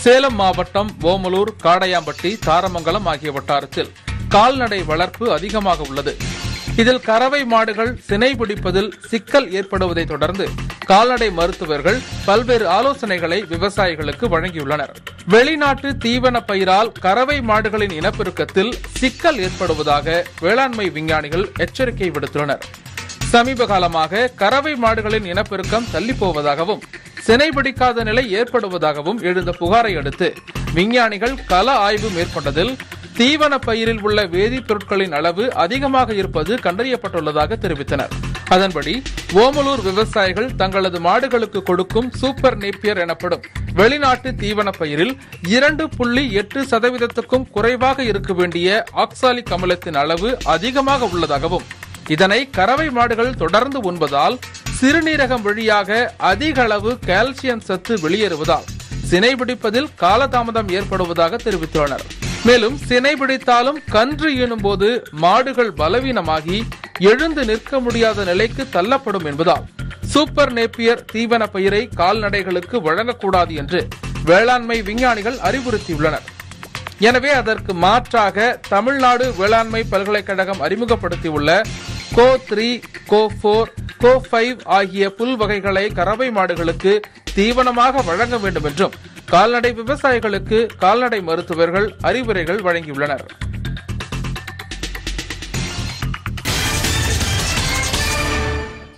சேலம் மாவட்டம் ஓமலூர் காடையாம்பட்டி தாரமங்கலம் ஆகிய வட்டாரத்தில் கால்நடை வளர்ப்பு அதிகமாக உள்ளது இதில் கறவை மாடுகள் சினை பிடிப்பதில் சிக்கல் ஏற்படுவதை தொடர்ந்து கால்நடை மருத்துவர்கள் பல்வேறு ஆலோசனைகளை விவசாயிகளுக்கு வழங்கியுள்ளனர் வெளிநாட்டு தீவன பயிரால் கறவை மாடுகளின் இனப்பெருக்கத்தில் சிக்கல் ஏற்படுவதாக வேளாண்மை விஞ்ஞானிகள் எச்சரிக்கை விடுத்துள்ளனர் சமீப காலமாக கறவை மாடுகளின் இனப்பெருக்கம் தள்ளி போவதாகவும் சினை பிடிக்காத நிலை ஏற்படுவதாகவும் எழுந்த புகாரை அடுத்து விஞ்ஞானிகள் கள ஆய்வு மேற்கொண்டதில் தீவன பயிரில் உள்ள வேதிப்பொருட்களின் அளவு அதிகமாக இருப்பது கண்டறியப்பட்டுள்ளதாக தெரிவித்தனர் அதன்படி ஓமலூர் விவசாயிகள் தங்களது மாடுகளுக்கு கொடுக்கும் சூப்பர் நேப்பியர் எனப்படும் வெளிநாட்டு தீவன பயிரில் இரண்டு புள்ளி எட்டு சதவீதத்துக்கும் குறைவாக இருக்க வேண்டிய ஆக்சாலிக் அமிலத்தின் அளவு அதிகமாக உள்ளதாகவும் இதனை கறவை மாடுகள் தொடர்ந்து உண்பதால் சிறுநீரகம் வழியாக அதிக அளவு கால்சியம் சத்து வெளியேறுவதால் சினை பிடிப்பதில் காலதாமதம் ஏற்படுவதாக தெரிவித்துள்ளனர் மேலும் சினை பிடித்தாலும் கன்று ஈனும் போது மாடுகள் பலவீனமாகி எழுந்து நிற்க முடியாத நிலைக்கு தள்ளப்படும் என்பதால் சூப்பர் நேப்பியர் தீவன பயிரை கால்நடைகளுக்கு வழங்கக்கூடாது என்று வேளாண்மை விஞ்ஞானிகள் அறிவுறுத்தியுள்ளனர் எனவே அதற்கு மாற்றாக தமிழ்நாடு வேளாண்மை பல்கலைக்கழகம் அறிமுகப்படுத்தியுள்ள கோ த்ரீ கோ போர் கோ ஃபைவ் ஆகிய புல் வகைகளை கறவை மாடுகளுக்கு தீவனமாக வழங்க வேண்டும் என்றும் கால்நடை விவசாயிகளுக்கு கால்நடை மருத்துவர்கள் அறிவுரைகள் வழங்கியுள்ளனர்